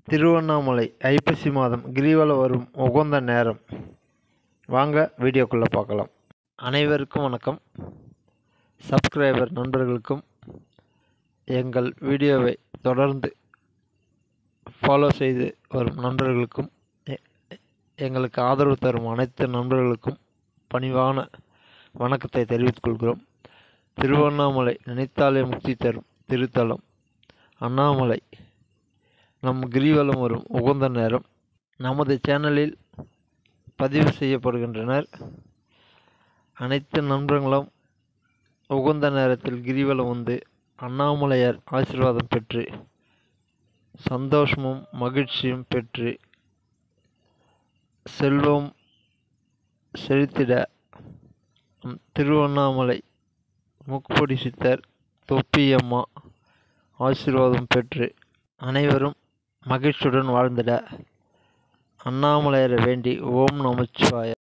திருவண்ணாமலை ஐப்பசி மாதம் கிரிவலம் வரும் உகந்த நேரம் வாங்க வீடியோக்குள்ளே பார்க்கலாம் அனைவருக்கும் வணக்கம் சப்ஸ்கிரைபர் நண்பர்களுக்கும் எங்கள் வீடியோவை தொடர்ந்து ஃபாலோ செய்து வரும் நண்பர்களுக்கும் எ- எங்களுக்கு ஆதரவு தரும் அனைத்து நண்பர்களுக்கும் பணிவான வணக்கத்தை தெரிவித்துக் கொள்கிறோம் திருவண்ணாமலை நினைத்தாலே முக்தி தரும் திருத்தலம் அண்ணாமலை நம் கிரிவலம் வரும் உகந்த நேரம் நமது சேனலில் பதிவு செய்யப்படுகின்றனர் அனைத்து நண்பர்களும் உகந்த நேரத்தில் கிரிவலம் வந்து அண்ணாமலையார் ஆசீர்வாதம் பெற்று சந்தோஷமும் மகிழ்ச்சியும் பெற்று செல்வம் செழித்திட நம் திருவண்ணாமலை முக்குப்படி சித்தர் தொப்பியம்மா ஆசீர்வாதம் பெற்று அனைவரும் மகிழ்ச்சியுடன் வாழ்ந்திட அண்ணாமலையரை வேண்டி ஓம் நமச்சிவாய